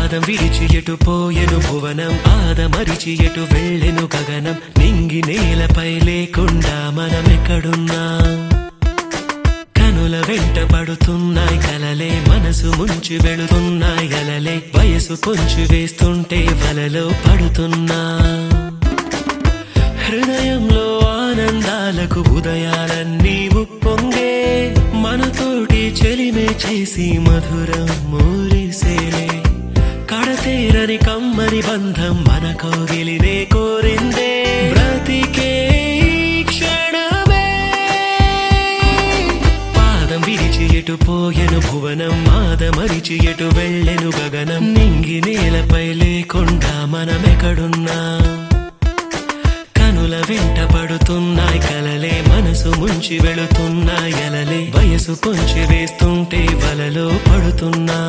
పాదం విడిచి ఎటు పోయెను భువనం ఆదమరిచి ఎటు వెళ్ళెను గగనం నింగి నేలపై లేకుండా మనమెక్కడున్నాం కనుల వెంట పడుతున్నాయి కలలే మనసు ముంచి వెళుతున్నాయి అలలే వయసు కొంచెం వేస్తుంటే వలలో పడుతున్నా హృదయంలో ఆనందాలకు ఉదయాలన్నీ ఉప్పొంగే మనతోటి చెలిమే చేసి మధురం మూరిసేలే కడతేరని కమ్మని బంధం మన కోగిలినే కోరిందే బ్రతికే ఈ క్షణమే పాదం విరిచి ఎటు పోయెను భువనం మాదమరిచి ఎటు వెళ్ళెను గగనం నింగి నేలపై లేకుండా మనమెక్కడున్నా కనుల వెంట పడుతున్నాయి కలలే మనసు ముంచి వెళుతున్నాయి అలలే వయసు పొంచి వేస్తుంటే వలలో పడుతున్నా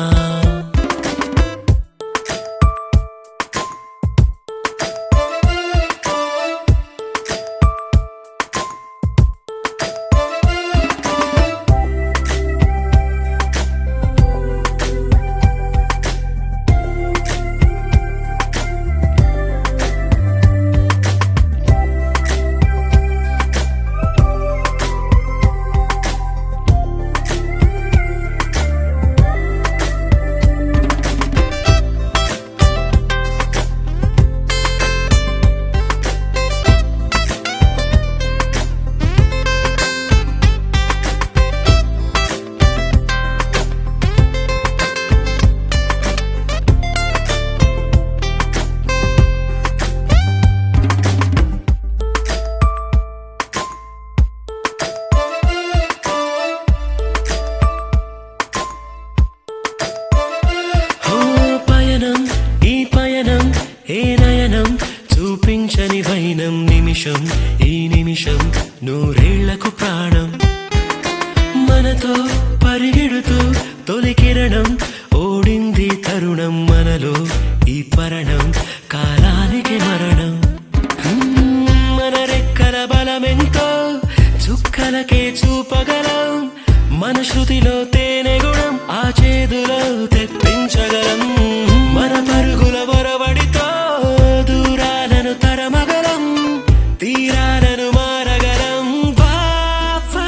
ఓ పయనం ఈ పయనం ఏ నయనం చూపించని వైనం నిమిషం ఈ నిమిషం నూరేళ్లకు ప్రాణం మనతో పరిగెడుతూ తొలి కిరణం ఓడింది తరుణం మనలో ఈ త్వరణం కాలానికి మరణం హ్మ్, మన రెక్కల బలమెంతో చుక్కలకే చూపగలం మన శృతిలో తేనె గుణం ఆ చేదులో తెప్పించగలం మన పరుగుల వరవడితో దూరాలను తరమగలం తీరాలను మారగలం వా, వా.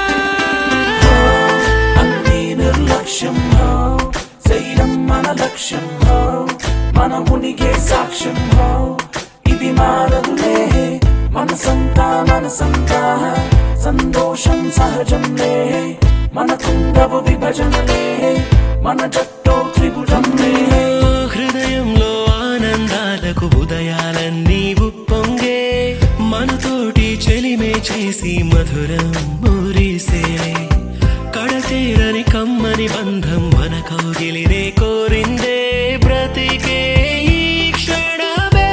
అన్ని నిర్లక్ష్యం హో శైలం మన లక్ష్యం హో మన ఉనికి సాక్ష్యం హో ఇది మారదులే మనసంతా మనసంతా సంతోషం సహజంలే మన కుండవు విభజనలే మన జట్టో త్రిభుజంలే ఓ హృదయంలో ఆనందాలకు ఉదయాలన్నీ ఉప్పొంగే మనతోటి చెలిమే చేసి మధురం మురిసే కడతీరని కమ్మని బంధం మన కౌగిలినే కోరిందే బ్రతికే ఈ క్షణమే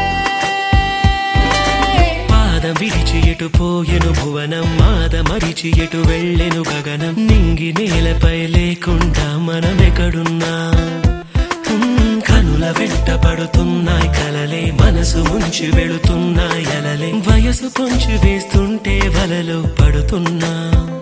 పాదం విడిచి ఎటు పోయెను భువనం మాదమరిచి ఎటు వెళ్ళెను గగనం నింగి నేలపై లేకుండా మనమెక్కడున్నా హ్మ్, కనుల వెంట పడుతున్నాయి కలలే మనసు ముంచి వెళుతున్నాయి అలలే వయసు పొంచి వేస్తుంటే వలలో పడుతున్నా